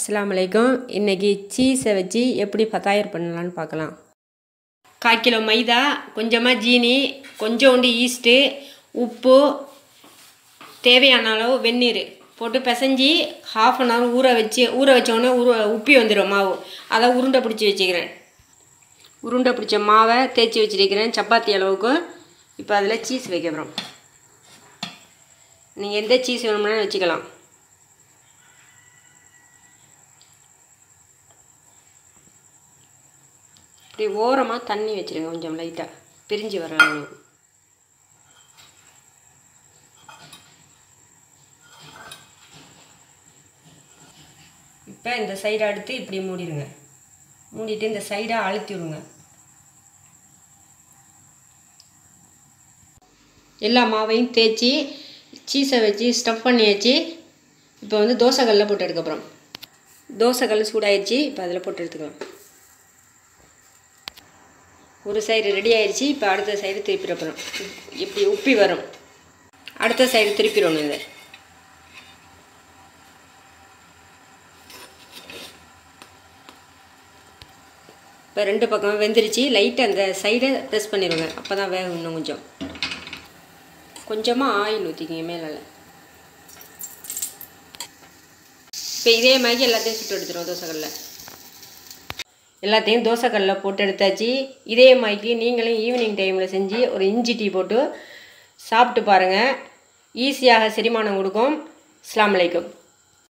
அஸ்ஸலாமு அலைக்கும் இன்றைக்கி சீஸை வச்சு எப்படி பத்தாயிரம் பண்ணலான்னு பார்க்கலாம் கால் கிலோ மைதா கொஞ்சமாக ஜீனி கொஞ்சோண்டு ஈஸ்ட்டு உப்பு தேவையான அளவு வெந்நீர் போட்டு பிசைஞ்சி ஹாஃப் அன் ஹவர் ஊற வச்சு ஊற வச்சோடனே ஊற உப்பி வந்துடும் மாவு அதை உருண்டை பிடிச்சி வச்சுக்கிறேன் உருண்டை பிடிச்ச மாவை தேய்ச்சி வச்சுருக்கிறேன் சப்பாத்தி அளவுக்கு இப்போ அதில் சீஸ் வைக்க போகிறோம் நீங்கள் எந்த சீஸ் வேணும்னாலும் வச்சுக்கலாம் இப்படி ஓரமாக தண்ணி வச்சுருங்க கொஞ்சம் லைட்டாக பிரிஞ்சு வர அளவுக்கு இப்போ இந்த சைடை எடுத்து இப்படி மூடிடுங்க மூடிட்டு இந்த சைடை அழுத்தி விடுங்க எல்லா மாவையும் தேய்ச்சி சீஸை வச்சு ஸ்டஃப் பண்ணி வச்சு இப்போ வந்து தோசைக்கல்லில் போட்டு எடுக்க போகிறோம் தோசைக்கல் சூடாயிடுச்சு இப்போ அதில் போட்டு எடுத்துக்கலாம் ஒரு சைடு ரெடி ஆயிடுச்சு இப்போ அடுத்த சைடு திருப்பிட போகிறோம் இப்படி உப்பி வரும் அடுத்த சைடு திருப்பிடணும் இதை இப்போ ரெண்டு பக்கமும் வெந்துருச்சு லைட்டாக அந்த சைடை ப்ரெஸ் பண்ணிடுங்க அப்போ தான் வேகும் இன்னும் கொஞ்சம் கொஞ்சமாக ஆயில் ஊற்றிக்கிங்க மேலே இப்போ இதே மாதிரி எல்லாத்தையும் சுட்டு எடுத்துருவோம் தோசைக்கல்லில் எல்லாத்தையும் தோசைக்கல்லில் போட்டு எடுத்தாச்சு இதே மாதிரி நீங்களும் ஈவினிங் டைமில் செஞ்சு ஒரு இஞ்சி டீ போட்டு சாப்பிட்டு பாருங்கள் ஈஸியாக செரிமானம் கொடுக்கும் அஸ்லாம் அலைக்கும்